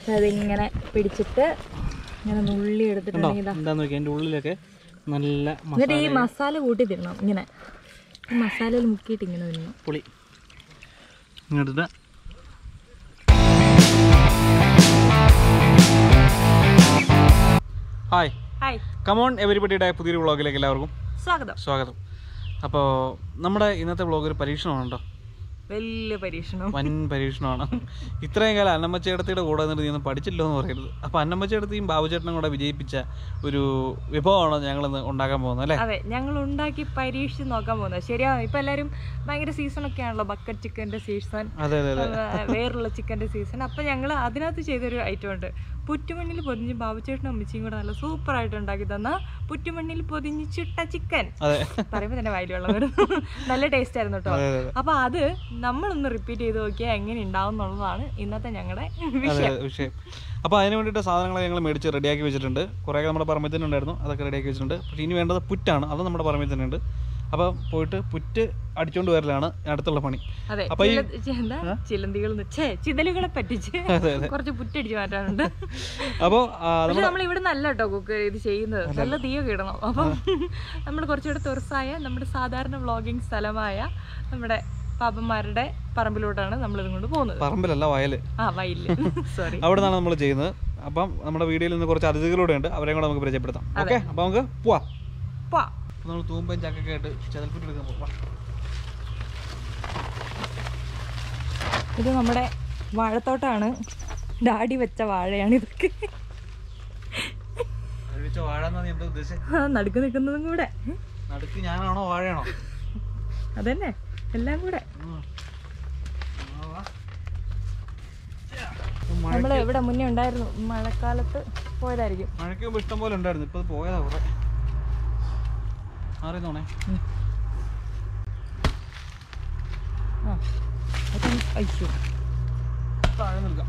അതിങ്ങനെ പിടിച്ചിട്ട് ഇങ്ങനെ നുള്ളി ഉണ്ടോ എടുത്തിട്ടുണ്ടെങ്കിൽ ഇതാ എന്താന്ന് നോക്കി അതിൻ്റെ ഉള്ളിലൊക്കെ നല്ല എന്നിട്ട് ഈ മസാല കൂട്ടി തിന്നണം ഇങ്ങനെ ഈ മസാലയിൽ മുക്കിയിട്ട് ഇങ്ങനെ തിന്നണം പുളി ഇങ്ങോട്ട് ഹായ് ഹായ് കമോൺ എവരിബഡിയുടെ പുതിയൊരു വ്ളോഗിലേക്ക് എല്ലാവർക്കും സ്വാഗതം സ്വാഗതം അപ്പോൾ നമ്മുടെ ഇന്നത്തെ വ്ളോഗ് ഒരു പരീക്ഷണമാണ് കേട്ടോ വലിയ പരീക്ഷണം വൻ പരീക്ഷണമാണ് ഇത്രയും കാലം അന്നമ്മച്ചേടത്തിയുടെ കൂടെ നിന്നിട്ട് നീ ഒന്നും പഠിച്ചില്ലോ എന്ന് പറയരുത് അപ്പോൾ അന്നമ്മച്ചേടത്തിയും ബാബുചേട്ടനും കൂടെ വിജയിപ്പിച്ച ഒരു വിഭവമാണ് ഞങ്ങളിന്ന് ഉണ്ടാക്കാൻ പോകുന്നത് അല്ലേ അതെ ഞങ്ങൾ ഉണ്ടാക്കി പരീക്ഷിച്ച് നോക്കാൻ പോകുന്നത് ശരിയാ ഇപ്പൊ എല്ലാരും ഭയങ്കര സീസൺ ഒക്കെ ആണല്ലോ ബക്കറ്റ് ചിക്കന്റെ സീസൺ അതെ അതെ അതെ വേറുള്ള ചിക്കന്റെ സീസൺ അപ്പൊ ഞങ്ങൾ അതിനകത്ത് ചെയ്തൊരു ഐറ്റം ഉണ്ട് പുറ്റുമണ്ണിൽ പൊതിഞ്ഞ് ബാബുച്ചേട്ടനും അമ്മച്ചിയും കൂടെ നല്ല സൂപ്പർ ആയിട്ട് ഉണ്ടാക്കി തന്ന പുറ്റുമണ്ണിൽ പൊതിഞ്ഞ് ചുട്ട ചിക്കൻ അതെ പറയുമ്പോ തന്നെ വായിൽ വെള്ളം വരും നല്ല ടേസ്റ്റ് ആയിരുന്നു കേട്ടോ അതെ അതെ അപ്പൊ അത് നമ്മളൊന്ന് റിപ്പീറ്റ് ചെയ്ത് നോക്കിയാൽ എങ്ങനെ ഉണ്ടാവും എന്നുള്ളതാണ് ഇന്നത്തെ ഞങ്ങളുടെ അതെ വിഷയം വിഷയം അപ്പോൾ അതിന് വേണ്ടിയിട്ട് സാധനങ്ങൾ ഞങ്ങൾ മേടിച്ച് റെഡിയാക്കി വെച്ചിട്ടുണ്ട് കുറേയൊക്കെ നമ്മുടെ പറമ്പിൽ തന്നെ ഉണ്ടായിരുന്നു അതൊക്കെ റെഡിയാക്കി വെച്ചിട്ടുണ്ട് പക്ഷേ ഇനി വേണ്ടത് പുറ്റാണ് അത് നമ്മുടെ പറമ്പിൽ തന്നെ ഉണ്ട് അപ്പോൾ പോയിട്ട് പുറ്റ് അടിച്ചുകൊണ്ട് വരലാണ് അടുത്തുള്ള പണി അതെ അപ്പൊ ഈ- ചില- ചെ- എന്താ ചിലന്തികൾ ഛേ ചിതലുകളെ പറ്റിച്ച് അതെ അതെ കുറച്ച് പുറ്റടിച്ച് മാറ്റാനുണ്ട് അപ്പോൾ പക്ഷെ നമ്മൾ ഇവിടെ നല്ല കേട്ടോ കുക്ക് ഇത് ചെയ്യുന്നത് നല്ല തീയൊക്കെ ഇടണം അപ്പം നമ്മൾ കുറച്ചുകൂടെ തുറസായ നമ്മുടെ സാധാരണ വ്ളോഗിങ് സ്ഥലമായ നമ്മുടെ പാപ്പന്മാരുടെ പറമ്പിലോട്ടാണ് നമ്മൾ ഇതും കൊണ്ട് പോകുന്നത് പറമ്പിലല്ല വയൽ ആ വയലില് സോറി അവിടെ നിന്നാണ് നമ്മൾ ചെയ്യുന്നത് അപ്പം നമ്മുടെ വീഡിയോയിൽ നിന്ന് കുറച്ച് അതിഥികളൂടെ ഉണ്ട് അവരെയും കൂടെ നമുക്ക് പരിചയപ്പെടുത്താം ഓക്കെ അപ്പോൾ നമുക്ക് പോവാം പോവാ അപ്പോൾ നമ്മൾ തൂമ്പയും ചക്കൊക്കെ ആയിട്ട് ചെതൽപ്പുറ്റ് എടുക്കാൻ പോവാം ഇത് നമ്മുടെ വാഴത്തോട്ടാണ് ഡാഡി വെച്ച വാഴയാണ് ഇതൊക്കെ കഴിച്ച വാഴ എന്നാ നീ എന്താ ഉദ്ദേശിച്ചത് ആ നടുക്ക് നിൽക്കുന്നതും കൂടെ നടുക്ക് ഞാനാണോ വാഴയാണോ അതന്നെ എല്ലാം കൂടെ ഉം. ആ, വാ. ഇപ്പൊ മഴ നമ്മൾ ഇവിടെ മുന്നേ ഉണ്ടായിരുന്നു മഴക്കാലത്ത് പോയതായിരിക്കും മഴയ്ക്ക് മുമ്പ് ഇഷ്ടം പോലെ ഉണ്ടായിരുന്നു ഇപ്പൊ ഇത് പോയതാ കുറെ അറിയുന്നോണേ ആ അപ്പം അയ്യോ താഴെ നിൽക്കാം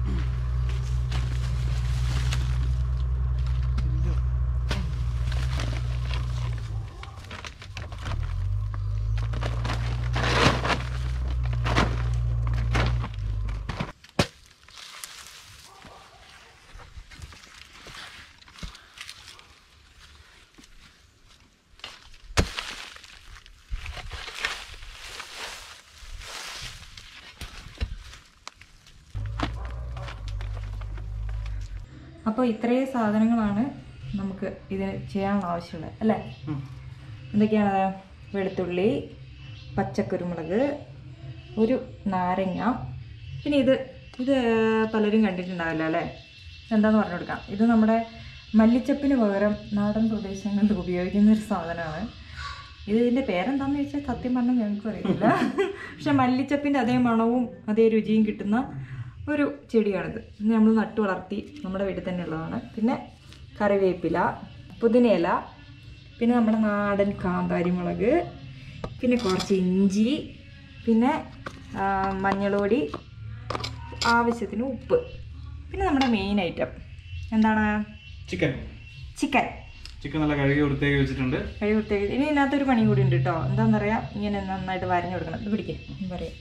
അപ്പോൾ ഇത്രയും സാധനങ്ങളാണ് നമുക്ക് ഇതിന് ചെയ്യാനുള്ള ആവശ്യമുള്ളത് അല്ലേ എന്തൊക്കെയാണ് വെളുത്തുള്ളി പച്ചക്കുരുമുളക് ഒരു നാരങ്ങ പിന്നെ ഇത് ഇത് പലരും കണ്ടിട്ടുണ്ടാവില്ല അല്ലേ എന്താന്ന് പറഞ്ഞു കൊടുക്കാം ഇത് നമ്മുടെ മല്ലിച്ചപ്പിന് പകരം നാടൻ പ്രദേശങ്ങളിൽ ഉപയോഗിക്കുന്ന ഒരു സാധനമാണ് ഇത് ഇതിൻ്റെ പേരെന്താണെന്ന് ചോദിച്ചാൽ സത്യം പറഞ്ഞാൽ ഞങ്ങൾക്കും അറിയില്ല പക്ഷെ മല്ലിച്ചപ്പിൻ്റെ അതേ മണവും അതേ രുചിയും കിട്ടുന്ന ഒരു ചെടിയാണിത് ഇത് നമ്മൾ നട്ടു വളർത്തി നമ്മുടെ വീട്ടിൽ തന്നെ ഉള്ളതാണ് പിന്നെ കറിവേപ്പില പുതിനയില പിന്നെ നമ്മുടെ നാടൻ കാന്താരി മുളക് പിന്നെ കുറച്ച് ഇഞ്ചി പിന്നെ ആ, മഞ്ഞൾപ്പൊടി ആവശ്യത്തിന് ഉപ്പ് പിന്നെ നമ്മുടെ മെയിൻ ഐറ്റം എന്താണ് ചിക്കൻ ചിക്കൻ ചിക്കൻ നല്ല കഴുകി വൃത്തിയാക്കി വെച്ചിട്ടുണ്ട് കഴിവ് വൃത്തിയാക്കി ഇനി ഇതിനകത്തൊരു പണി കൂടി ഉണ്ട് കേട്ടോ എന്താണെന്ന് പറയാം ഇങ്ങനെ നന്നായിട്ട് വരഞ്ഞു കൊടുക്കണം ഇത് പിടിക്കേ പറയാം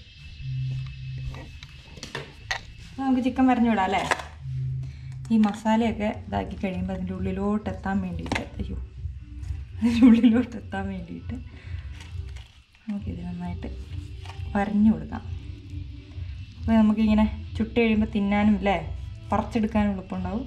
നമുക്ക് ചിക്കൻ വരഞ്ഞു വിടാം അല്ലേ ഈ മസാലയൊക്കെ ഇതാക്കി കഴിയുമ്പോൾ അതിൻ്റെ ഉള്ളിലോട്ട് എത്താൻ വേണ്ടിയിട്ട് അയ്യോ അതിൻ്റെ ഉള്ളിലോട്ട് എത്താൻ വേണ്ടിയിട്ട് നമുക്കിത് നന്നായിട്ട് വരഞ്ഞു കൊടുക്കാം അപ്പോൾ നമുക്കിങ്ങനെ ചുട്ട് കഴിയുമ്പോൾ തിന്നാനും അല്ലേ പറിച്ചെടുക്കാനും എളുപ്പമുണ്ടാവും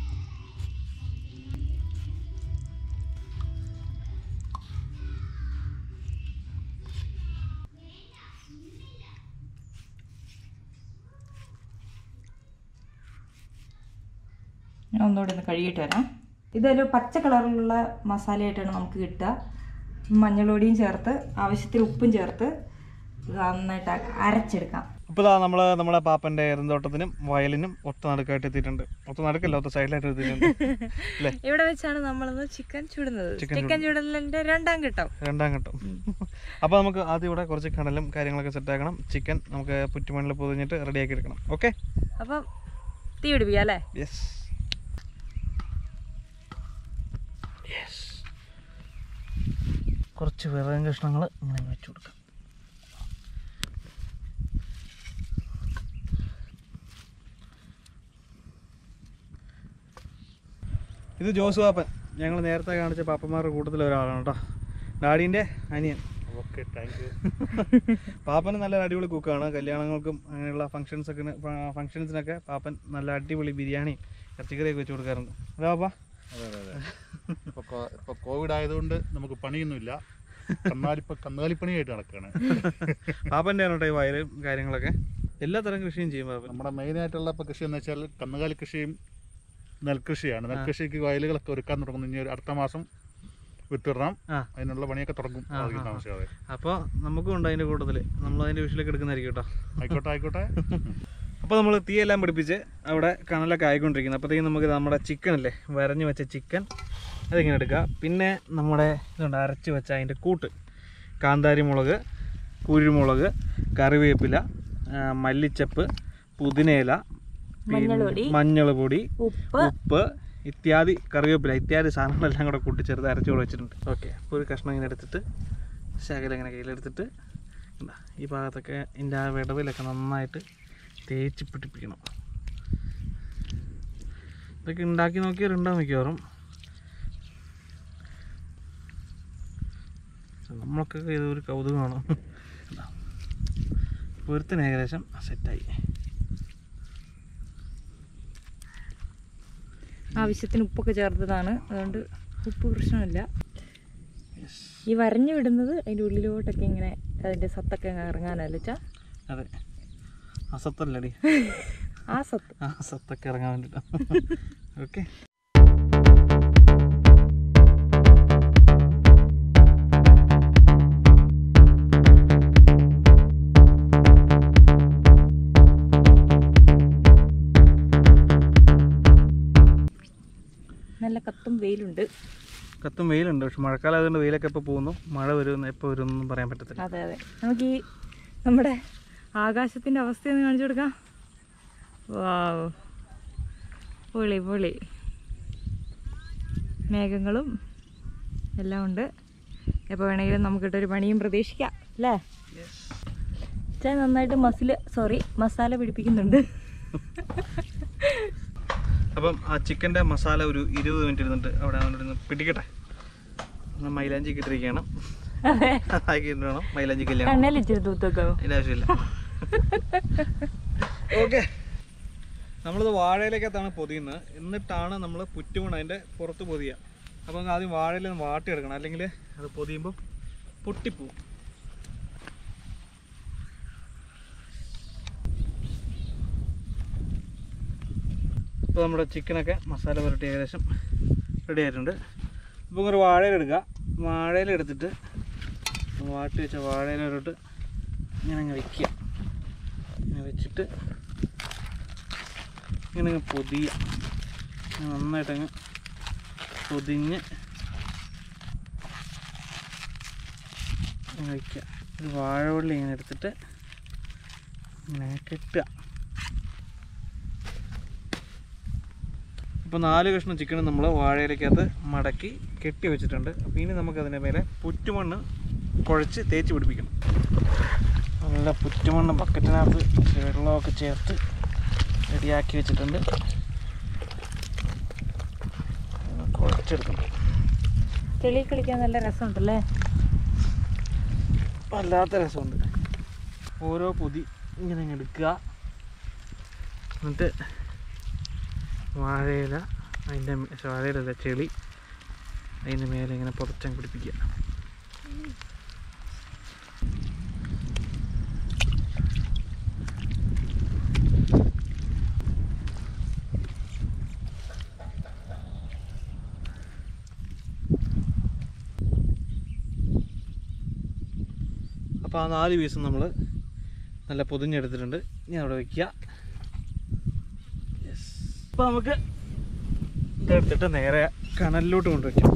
ഞാൻ ഒന്നുകൂടി ഒന്ന് കഴുകിയിട്ട് വരാം ഇതൊരു പച്ച കളറിലുള്ള മസാലയായിട്ടാണ് നമുക്ക് കിട്ടുക മഞ്ഞൾപ്പൊടിയും ചേർത്ത് ആവശ്യത്തിന് ഉപ്പും ചേർത്ത് ഇത് നന്നായിട്ട് അരച്ചെടുക്കാം ഇപ്പോൾ ഇതാ നമ്മൾ നമ്മുടെ പാപ്പൻ്റെ എറുന്തോട്ടത്തിനും വയലിനും ഒത്ത നടുക്കായിട്ട് എത്തിയിട്ടുണ്ട് ഒത്ത നടുക്കല്ല ഒത്ത സൈഡിലായിട്ട് എത്തിയിട്ടുണ്ട് അല്ലേ ഇവിടെ വെച്ചാണ് നമ്മളിന്ന് ചിക്കൻ ചുടുന്നത് ചിക്കൻ ചുടലിന്റെ രണ്ടാം ഘട്ടം രണ്ടാം ഘട്ടം അപ്പോൾ നമുക്ക് ആദ്യം ഇവിടെ കുറച്ച് കടലും കാര്യങ്ങളൊക്കെ സെറ്റാക്കണം ചിക്കൻ നമുക്ക് പുറ്റുമണ്ണിൽ പൊതിഞ്ഞിട്ട് റെഡിയാക്കി എടുക്കണം ഓക്കെ അപ്പം തീ പിടിപ്പിക്കാം അല്ലേ യെസ് കുറച്ച് വിറകൻ കഷ്ണങ്ങൾ ഇങ്ങനെ വെച്ച് കൊടുക്കാം ഇത് ജോസ് പാപ്പൻ ഞങ്ങൾ നേരത്തെ കാണിച്ച പാപ്പന്മാരുടെ കൂട്ടത്തിൽ ഒരാളാണ് കേട്ടോ ഡാഡീൻ്റെ അനിയൻ ഓക്കെ താങ്ക് യു പാപ്പന് നല്ല അടിപൊളി കുക്കാണ് കല്യാണങ്ങൾക്കും അങ്ങനെയുള്ള ഫംഗ്ഷൻസൊക്കെ ഫംഗ്ഷൻസിനൊക്കെ പാപ്പൻ നല്ല അടിപൊളി ബിരിയാണിയും ഇറച്ചിക്കറിയൊക്കെ വെച്ച് കൊടുക്കാറുണ്ട് അതാ പാപ്പ അതെ അതെ അതെ ഇപ്പോൾ ഇപ്പോൾ കോവിഡ് ആയതുകൊണ്ട് നമുക്ക് പണിയൊന്നുമില്ല കന്നാലിപ്പ കന്നുകാലിപ്പണിയായിട്ട് നടക്കുകയാണ് പാപ്പൻ്റെ ആണ് കേട്ടോ ഈ വയലും കാര്യങ്ങളൊക്കെ എല്ലാ തരം കൃഷിയും ചെയ്യും പാപ്പൻ നമ്മുടെ മെയിനായിട്ടുള്ള ഇപ്പോൾ കൃഷി എന്ന് വെച്ചാൽ കന്നുകാലി കൃഷിയും നെൽകൃഷിയാണ് നെൽകൃഷിക്ക് വയലുകളൊക്കെ ഒരുക്കാൻ തുടങ്ങുന്നു ഇനി ഒരു അടുത്ത മാസം വിത്തിടണം ആ. അതിനുള്ള പണിയൊക്കെ തുടങ്ങും ആ, ആദ്യം ആ, ആ. താമസിയാതെ അപ്പോൾ നമുക്കും ഉണ്ട് അതിൻ്റെ കൂട്ടത്തിൽ നമ്മൾ അതിൻ്റെ വിഷയിലേക്ക് എടുക്കുന്നതായിരിക്കും കേട്ടോ ആയിക്കോട്ടെ ആയിക്കോട്ടെ അപ്പോൾ നമ്മൾ തീയെല്ലാം പിടിപ്പിച്ച് അവിടെ കണലൊക്കെ ആയിക്കൊണ്ടിരിക്കുന്നത് അപ്പോഴത്തേക്കും നമുക്ക് നമ്മുടെ ചിക്കൻ അല്ലേ വരഞ്ഞ് വെച്ച ചിക്കൻ അതിങ്ങനെ എടുക്കുക പിന്നെ നമ്മുടെ ഇതുണ്ട് അരച്ച് വെച്ച അതിൻ്റെ കൂട്ട് കാന്താരി മുളക് കുരുമുളക് കറിവേപ്പില ആ, മല്ലിച്ചപ്പ് പുതിനയില മഞ്ഞൾപ്പൊടി. മഞ്ഞൾ പൊടി ഉപ്പ് ഉപ്പ് ഇത്യാദി കറിവേപ്പില ഇത്യാദി സാധനങ്ങളെല്ലാം കൂടെ കൂട്ടിച്ചേർത്ത് അരച്ച് കൂടെ വെച്ചിട്ടുണ്ട് ഓക്കെ അപ്പോൾ ഒരു കഷ്ണം ഇങ്ങനെ എടുത്തിട്ട് ശകലം ഇങ്ങനെ കയ്യിലെടുത്തിട്ട് ഇതാ, ഈ ഭാഗത്തൊക്കെ ഇതിൻ്റെ ആ വിടവിലൊക്കെ നന്നായിട്ട് തേച്ച് പിടിപ്പിക്കണം ഇതൊക്കെ ഉണ്ടാക്കി നോക്കിയവരുണ്ടാവും മിക്കവാറും നമ്മളൊക്കെ ഇത് ഒരു കൗതുകമാണ് ഇതാ. പൊരുത്തിന് ഏകദേശം സെറ്റായി ആവശ്യത്തിന് ഉപ്പൊക്കെ ചേർത്തതാണ് അതുകൊണ്ട് ഉപ്പ് പ്രശ്നമില്ല ഈ വരഞ്ഞു വിടുന്നത് അതിൻ്റെ ഉള്ളിലോട്ടൊക്കെ ഇങ്ങനെ അതിൻ്റെ സത്തൊക്കെ അങ്ങ് ഇറങ്ങാനല്ല വെച്ചാ അതെ അസത്തല്ലടി ആ സത്ത് ആ സത്തൊക്കെ ഇറങ്ങാൻ വേണ്ടിയിട്ടാണ് ഓക്കെ നല്ല കത്തും വെയിലുണ്ട് കത്തും വെയിലുണ്ട് പക്ഷെ മഴക്കാലം ആയതുകൊണ്ട് വെയിലൊക്കെ എപ്പോൾ പോകുന്നു മഴ വരുമെന്ന് എപ്പോൾ വരുമെന്നൊന്നും പറയാൻ പറ്റത്തില്ല അതെ അതെ നമുക്ക് ഈ നമ്മുടെ ആകാശത്തിൻ്റെ അവസ്ഥയൊന്ന് കാണിച്ചു കൊടുക്കാം വാവ് പൊളി പൊളി മേഘങ്ങളും എല്ലാം ഉണ്ട് എപ്പോൾ വേണമെങ്കിലും നമുക്കിട്ടൊരു പണിയും പ്രതീക്ഷിക്കാം അല്ലേ ചായ നന്നായിട്ട് മസിൽ സോറി മസാല പിടിപ്പിക്കുന്നുണ്ട് അപ്പം ആ ചിക്കൻ്റെ മസാല ഒരു ഇരുപത് മിനിറ്റ് ഇരുന്നിട്ട് അവിടെ ഇരുന്ന് പിടിക്കട്ടെ ഞാൻ മൈലാഞ്ചിക്ക് ഇട്ടിരിക്കുകയാണ് അതെ ആക്കിയിട്ട് വേണം മൈലാഞ്ചി കല്യാണം കണ്ണയിൽ ഇച്ചിരി തൂത്തൊക്കെ അതിൻ്റെ ആവശ്യമില്ല ഓക്കെ നമ്മളിത് വാഴയിലേക്കകത്താണ് പൊതിയുന്നത് എന്നിട്ടാണ് നമ്മൾ പുറ്റുമണ് അതിൻ്റെ പുറത്ത് പൊതിയുക അപ്പം ആദ്യം വാഴയിൽ നിന്ന് വാട്ടിയെടുക്കണം അല്ലെങ്കിൽ അത് പൊതിയുമ്പോൾ പൊട്ടിപ്പോവും ഇപ്പോൾ നമ്മുടെ ചിക്കനൊക്കെ മസാല പുരട്ടി ഏകദേശം റെഡി ആയിട്ടുണ്ട് ഇപ്പോൾ ഒരു വാഴയിലെടുക്കുക വാഴയിലെടുത്തിട്ട് വാട്ടി വെച്ച വാഴയിലോട്ട് ഇങ്ങനെ അങ്ങ് വെക്കുക ഇങ്ങനെ വെച്ചിട്ട് ഇങ്ങനെ അങ്ങ് പൊതിയുക ഇങ്ങനെ നന്നായിട്ടങ്ങ് പൊതിഞ്ഞ് ഇങ്ങനെ വയ്ക്കുക ഒരു വാഴവള്ളി ഇങ്ങനെ എടുത്തിട്ട് ഇങ്ങനെ കെട്ടുക ഇപ്പോൾ നാല് കഷ്ണം ചിക്കൻ നമ്മൾ വാഴയിലേക്കകത്ത് മടക്കി കെട്ടി വെച്ചിട്ടുണ്ട് അപ്പോൾ ഇനി നമുക്കതിൻ്റെ മേലെ പുറ്റുമണ്ണ് കുഴച്ച് തേച്ച് പിടിപ്പിക്കണം നല്ല പുറ്റുമണ്ണ് ബക്കറ്റിനകത്ത് ഇച്ചിരി വെള്ളമൊക്കെ ചേർത്ത് റെഡിയാക്കി വെച്ചിട്ടുണ്ട് ഒന്ന് കുഴച്ചെടുക്കണം ചെളി കളിക്കാൻ നല്ല രസമുണ്ടല്ലേ വല്ലാത്ത രസമുണ്ട് ഓരോ പൊതി ഇങ്ങനെ അങ്ങ് എടുക്കുക എന്നിട്ട് വാഴയില അതിൻ്റെ വാഴയിലല്ല ചെളി അതിൻ്റെ മേലെ ഇങ്ങനെ പുറച്ചങ്ങ് പിടിപ്പിക്കുക അപ്പോൾ ആ നാല് പീസും നമ്മൾ നല്ല പൊതിഞ്ഞെടുത്തിട്ടുണ്ട് ഇനി അവിടെ വയ്ക്കുക അപ്പോൾ നമുക്ക് ഇതെടുത്തിട്ട് നേരെ കനലിലോട്ട് കൊണ്ടുവയ്ക്കാം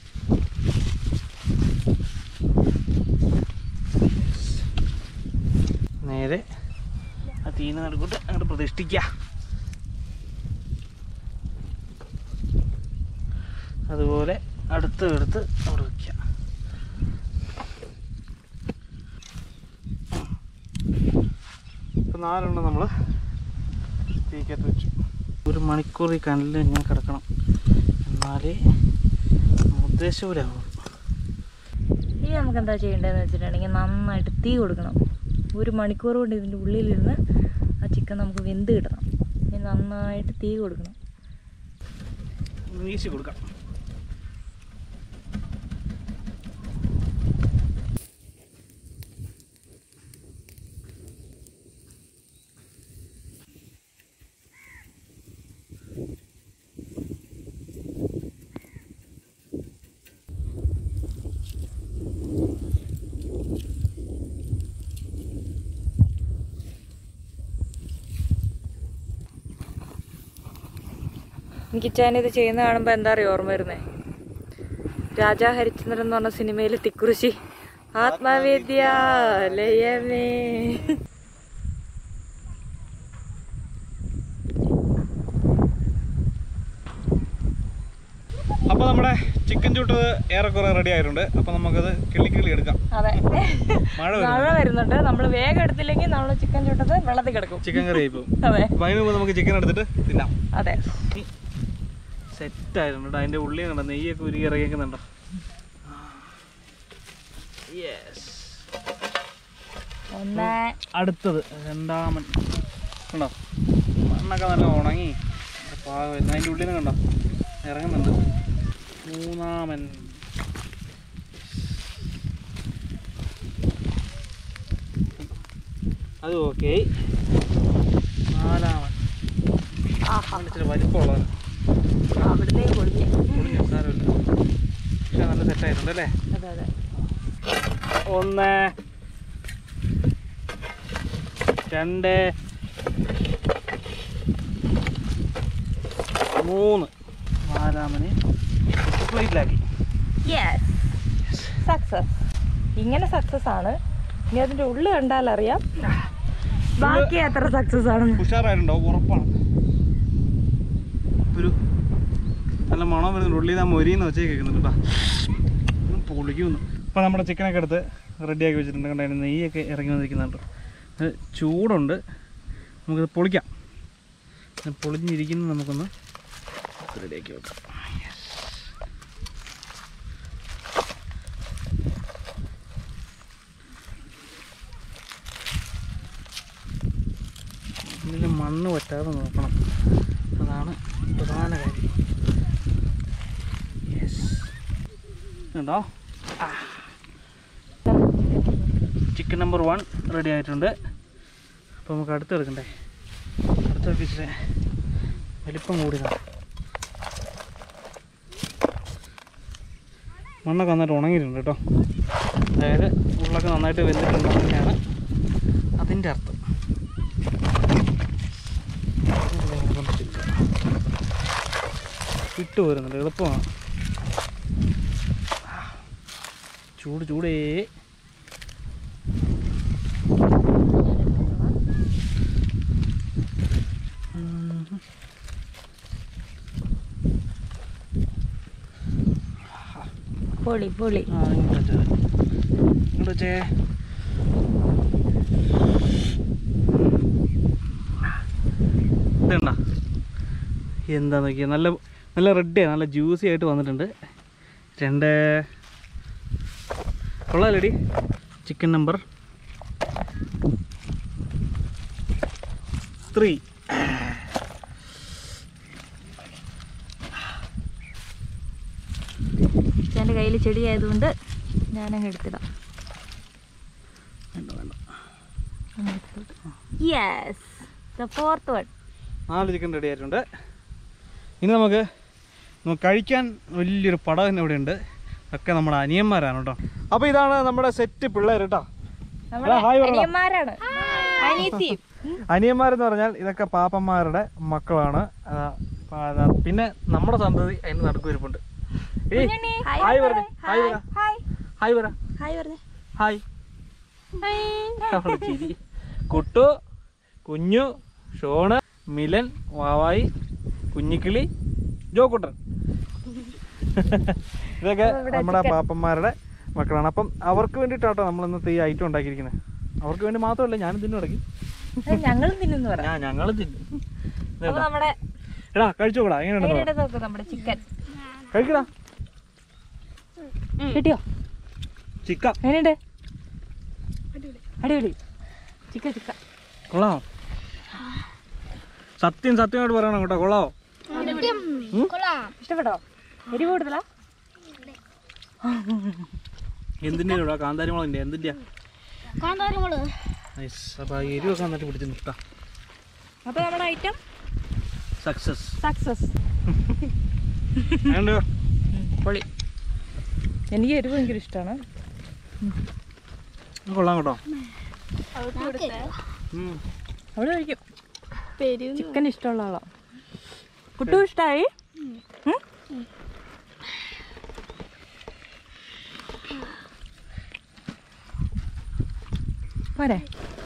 നേരെ ആ തീന നടുക്കൂട്ട് അങ്ങോട്ട് പ്രതിഷ്ഠിക്കുക അതുപോലെ അടുത്ത് എടുത്ത് അവിടെ വയ്ക്കുക ഇപ്പം നാലെണ്ണം നമ്മൾ തീക്കകത്ത് വെച്ചു ഒരു മണിക്കൂർ ഈ കനലിൽ ഇങ്ങനെ കിടക്കണം എന്നാലേ നാല് ഉദ്ദേശപൂരാവും ഇനി നമുക്ക് എന്താ ചെയ്യേണ്ടതെന്ന് വെച്ചിട്ടുണ്ടെങ്കിൽ നന്നായിട്ട് തീ കൊടുക്കണം ഒരു മണിക്കൂർ കൊണ്ട് ഇതിൻ്റെ ഉള്ളിലിരുന്ന് ആ ചിക്കൻ നമുക്ക് വെന്ത് കിട്ടണം ഇനി നന്നായിട്ട് തീ കൊടുക്കണം വീശി കൊടുക്കാം എനിക്ക് ചാൻ ഇത് ചെയ്യുന്ന കാണുമ്പോൾ എന്താ അറിയോ ഓർമ്മ വരുന്നേ രാജാ ഹരിചന്ദ്രൻ എന്ന് പറഞ്ഞ സിനിമയിൽ തിക്കുറിശി ആത്മവിദ്യാലയമേ അപ്പോൾ നമ്മുടെ ചിക്കൻ ചൂട്ടത് ഏറെക്കുറെ റെഡി ആയിട്ടുണ്ട് അപ്പോൾ നമുക്കത് കിള്ളി കിള്ളി എടുക്കാം അതെ മഴ മഴ വരും വരുന്നുണ്ട് നമ്മൾ വേഗം എടുത്തില്ലെങ്കിൽ നമ്മൾ ചിക്കൻ ചുട്ടത് വെള്ളത്തിൽ കിടക്കും ചിക്കൻ കറി ആയി പോകും അതെ അപ്പോൾ അതിന് മുമ്പ് നമുക്ക് ചിക്കൻ എടുത്തിട്ട് തിന്നാം അതെ സെറ്റ് ആയിട്ടുണ്ട് കേട്ടോ അതിൻ്റെ ഉള്ളിൽ കണ്ടോ നെയ്യൊക്കെ ഉരുകി ഇറങ്ങിക്കുന്നുണ്ടോ യെസ് ഒന്ന് അടുത്തത് രണ്ടാമൻ കണ്ടോ മണ്ണൊക്കെ നല്ല ഉണങ്ങി പാകം വരുന്നു അതിൻ്റെ ഉള്ളിൽ നിന്ന് കണ്ടോ ഇറങ്ങുന്നുണ്ട് മൂന്നാമൻ അത് ഓക്കെ നാലാമൻ അവൻ ഇച്ചിരി വലിപ്പമുള്ളതാണ് അവിടുത്തേക്ക് കൊടുക്കേ പൊളിഞ്ഞു സാരമില്ല പക്ഷെ നല്ല സെറ്റായിട്ടുണ്ട് അല്ലേ അതെ അതെ ഒന്ന് രണ്ട് മൂന്ന് നാലാമന് പ്ലേറ്റിലാക്കി യെസ് സക്സസ് ഇങ്ങനെ സക്സസ് ആണ് ഇനി അതിന്റെ ഉള്ളു കണ്ടാൽ അറിയാം ബാക്കി എത്ര സക്സസ് ആണെന്ന് ഉഷാറായിട്ടുണ്ടോ ഉറപ്പാണ് ഒരു നല്ല മണം വരുന്നുണ്ട് ഉള്ളിൽ നിന്ന് ആ മൊരിന്ന് വെച്ചേ കേൾക്കുന്നുണ്ട് കേട്ടോ പൊളിക്കുന്നു അപ്പോൾ നമ്മുടെ ചിക്കനൊക്കെ എടുത്ത് റെഡിയാക്കി വെച്ചിട്ടുണ്ട് കണ്ടോ അതിന് നെയ്യൊക്കെ ഇറങ്ങി വന്നിരിക്കുന്നുണ്ട് അത് ചൂടുണ്ട് നമുക്കത് പൊളിക്കാം അത് പൊളിഞ്ഞിരിക്കുന്നത് നമുക്കൊന്ന് റെഡിയാക്കി വെക്കാം ഇതിൽ മണ്ണ് പറ്റാതെ നോക്കണം അതാണ് പ്രധാന കാര്യം യെസ് ഉണ്ടോ ചിക്കൻ നമ്പർ വൺ റെഡി ആയിട്ടുണ്ട് അപ്പോൾ നമുക്ക് അടുത്തെടുക്കണ്ടേ അടുത്തൊക്കെ ഇച്ചിരി വലിപ്പം കൂടിയതാണ് മണ്ണൊക്കെ നന്നായിട്ട് ഉണങ്ങിയിട്ടുണ്ട് കേട്ടോ അതായത് ഉള്ളൊക്കെ നന്നായിട്ട് വെന്തിട്ടുണ്ട് അങ്ങനെയാണ് അതിൻ്റെ അർത്ഥം ഇട്ട് വരുന്നുണ്ട് എളുപ്പമാണ് ചൂട് ചൂടേ ഉം. പൊളി പൊളി ആ, ഇങ്ങോട്ട് വെച്ചേ. ഇങ്ങോട്ട് വെച്ചേ. ഇതുണ്ടോ എന്താ നോക്കിയ നല്ല നല്ല റെഡിയാണ് നല്ല ജ്യൂസി ആയിട്ട് വന്നിട്ടുണ്ട് രണ്ട് കൊള്ളാലടി ചിക്കൻ നമ്പർ ത്രീ എൻ്റെ കയ്യിൽ ചെടി ആയതുകൊണ്ട് ഞാനങ്ങ് എടുത്തിടാം വേണ്ട വേണ്ട യെസ് ദ ഫോർത്ത് വൺ നാല് ചിക്കൻ റെഡി ആയിട്ടുണ്ട് ഇനി നമുക്ക് നമുക്ക് കഴിക്കാൻ വലിയൊരു പടം തന്നെ ഇവിടെ ഉണ്ട് ഒക്കെ നമ്മുടെ അനിയന്മാരാണ് കേട്ടോ അപ്പോൾ ഇതാണ് നമ്മുടെ സെറ്റ് പിള്ളേർ കേട്ടോ നമ്മുടെ ഹായ് പറ. അനിയന്മാരാണ് അനിയത്തി അനിയന്മാരെന്ന് പറഞ്ഞാൽ ഇതൊക്കെ പാപ്പന്മാരുടെ മക്കളാണ് ആ, ആ, അതാ. പിന്നെ നമ്മുടെ സന്തതി അതിന് നടുക്കുവരിപ്പുണ്ട് ഏയ് കുഞ്ഞുണ്ണി, ഹായ് പറഞ്ഞേ ഹായ് പറ ഹായ് ഹായ് പറ ഹായ് പറഞ്ഞേ ഹായ് അവളുടെ ചിരി കുട്ടു കുഞ്ഞു ഷോണ് മിലൻ വാവായി കുഞ്ഞിക്കിളി ജോക്കുട്ടൻ ഇതൊക്കെ നമ്മുടെ പാപ്പന്മാരുടെ മക്കളാണ് അപ്പം അവർക്ക് വേണ്ടിയിട്ടാട്ടോ നമ്മൾ ഇന്നത്തെ ഈ ഐറ്റം ഉണ്ടാക്കിയിരിക്കുന്നത് അവർക്ക് വേണ്ടി മാത്രമല്ല ഞാനും തിന്നു തുടങ്ങി ഞങ്ങളും തിന്നു പറ ഞാൻ ഞങ്ങളും തിന്നു അപ്പൊ നമ്മുടെ എടാ കഴിച്ചോക്കടാ എങ്ങനെയുണ്ടെന്ന് പറ. നേരിട്ട് നോക്ക് നമ്മുടെ ചിക്കൻ കഴിക്കടാ കിട്ടിയോ ചിക്ക എങ്ങനെയുണ്ട് അടിപൊളി ചിക്ക ചിക്ക കൊള്ളാമോ സത്യം സത്യമായിട്ട് പറയണം കേട്ടോ കൊള്ളാമോ ഇഷ്ടപ്പെട്ടോ എരിവ് കൂടുതലാ എന്തിൻ്റെ ഇവിടെ കാന്താരി മുളകിൻ്റെ എന്തിൻ്റെയാ കാന്താരമുളക് നൈസ് അപ്പോൾ ആ എരിവൊക്കെ നന്നായിട്ട് പിടിച്ച് നിർത്താം അപ്പൊ നമ്മുടെ ഐറ്റം സക്സസ് സക്സസ് അതുകൊണ്ട് പൊളി എനിക്ക് എരിവ് ഭയങ്കര ഇഷ്ടമാണ് കൊള്ളാം കേട്ടോ ഉം. അവിടെ കഴിക്കും ചിക്കൻ ഇഷ്ടമുള്ള ആളാ കുട്ടു ഇഷ്ടായി ഉം? പോരെ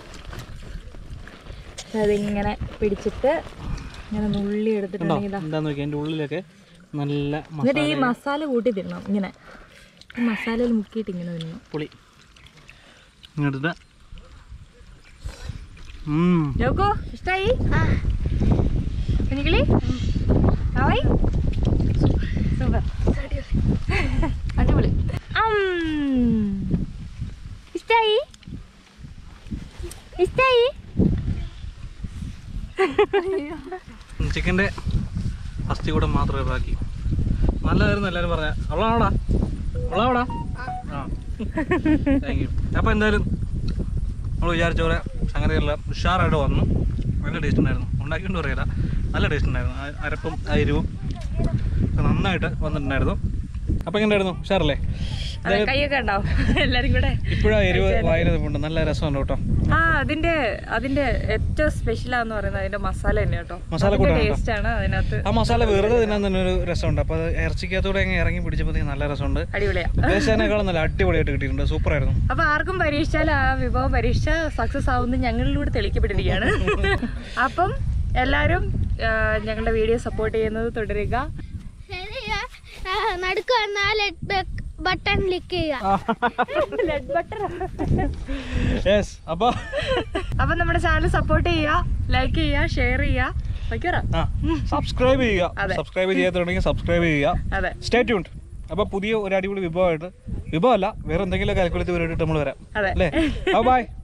അതിങ്ങനെ പിടിച്ചിട്ട് ഇങ്ങനെ നുള്ളി കണ്ടോ എടുത്തിട്ടുണ്ടെങ്കിൽ ഇതാ എന്താന്ന് നോക്കിയാൽ എൻ്റെ ഉള്ളിലൊക്കെ നല്ല എന്നിട്ട് ഈ മസാല മസാല കൂട്ടി തിന്നണം ഇങ്ങനെ ഈ മസാലയിൽ മുക്കിയിട്ട് ഇങ്ങനെ തിന്നണം പുളി ഇങ്ങോട്ട് ഉം നോക്കൂ ഇഷ്ടായി കുഞ്ഞിക്കിളി ഹായ് സൂപ്പർ അടിപൊളി ഉം. ഇഷ്ടായി ഇഷ്ടായി ചിക്കൻ്റെ അസ്ഥി കൂടെ മാത്രമേ ബാക്കി നല്ലതായിരുന്നു എല്ലാവരും പറയാം ഉള്ളതാണോടാ ഉള്ളതാടാ ആ താങ്ക് യു അപ്പോൾ എന്തായാലും നമ്മൾ വിചാരിച്ച പോലെ സംഗതികളെല്ലാം ഉഷാറായിട്ട് വന്നു നല്ല ടേസ്റ്റ് ഉണ്ടായിരുന്നു ഉണ്ടാക്കിക്കൊണ്ട് പറയില്ല നല്ല ടേസ്റ്റ് ഉണ്ടായിരുന്നു ആ അരപ്പും ആ എരിവും ഒക്കെ നന്നായിട്ട് വന്നിട്ടുണ്ടായിരുന്നു അപ്പോൾ എങ്ങനെയായിരുന്നു ഉഷാറല്ലേ അതെ കൈയൊക്കെ ഉണ്ടാവും എല്ലാരും കൂടെ ഇപ്പോഴാ എരിവ് വായിലുണ്ട് നല്ല രസമുണ്ട് കേട്ടോ ആ അതിന്റെ അതിന്റെ ഏറ്റവും സ്പെഷ്യലാന്ന് പറയുന്നത് അതിന്റെ മസാല തന്നെ കേട്ടോ മസാല കൂട്ടാണ് കേട്ടോ. ടേസ്റ്റ് ആണ് അതിനകത്ത് ആ മസാല വെറുതെ തിന്നാൻ തന്നെ ഒരു രസമുണ്ട് അപ്പോൾ അത് ഇറച്ചിക്കകത്തൂടെ അങ്ങ് ഇറങ്ങി പിടിച്ചപ്പോൾ നല്ല രസമുണ്ട് അടിപൊളിയാ ഉദ്ദേശിച്ചതിനേക്കാളും നല്ല അടിപൊളിയായിട്ട് കിട്ടിയിട്ടുണ്ട് സൂപ്പറായിരുന്നു അപ്പൊ ആർക്കും പരീക്ഷിച്ചാൽ ആ വിഭവം പരീക്ഷ സക്സസ് ആവുന്ന ഞങ്ങളിലൂടെ തെളിയിക്കപ്പെട്ടിരിക്കുകയാണ് അപ്പം എല്ലാവരും ആ, ഞങ്ങളുടെ വീഡിയോ സപ്പോർട്ട് ചെയ്യുന്നത് തുടരുക ശരിയാ നടുക്ക് വന്നാൽ ബട്ടൺ ക്ലിക്ക് ചെയ്യുക യെസ് അപ്പോൾ അപ്പൊ നമ്മുടെ ചാനൽ സപ്പോർട്ട് ചെയ്യുക ലൈക്ക് ചെയ്യുക ഷെയർ ചെയ്യുക വയ്ക്കറ ആ സബ്സ്ക്രൈബ് ചെയ്യുക അതെ. സബ്സ്ക്രൈബ് ചെയ്യാത്തുണ്ടെങ്കിൽ സബ്സ്ക്രൈബ് ചെയ്യുക അതെ സ്റ്റേ ട്യൂൺഡ് അപ്പോൾ പുതിയ ഒരു അടിപൊളി വിഭവമായിട്ട് വിഭവമല്ല വേറെ എന്തെങ്കിലും കാൽക്കുലേറ്റ് പരിപാടിയിട്ട് നമ്മൾ വരാം അതെ അല്ലേ ബൈ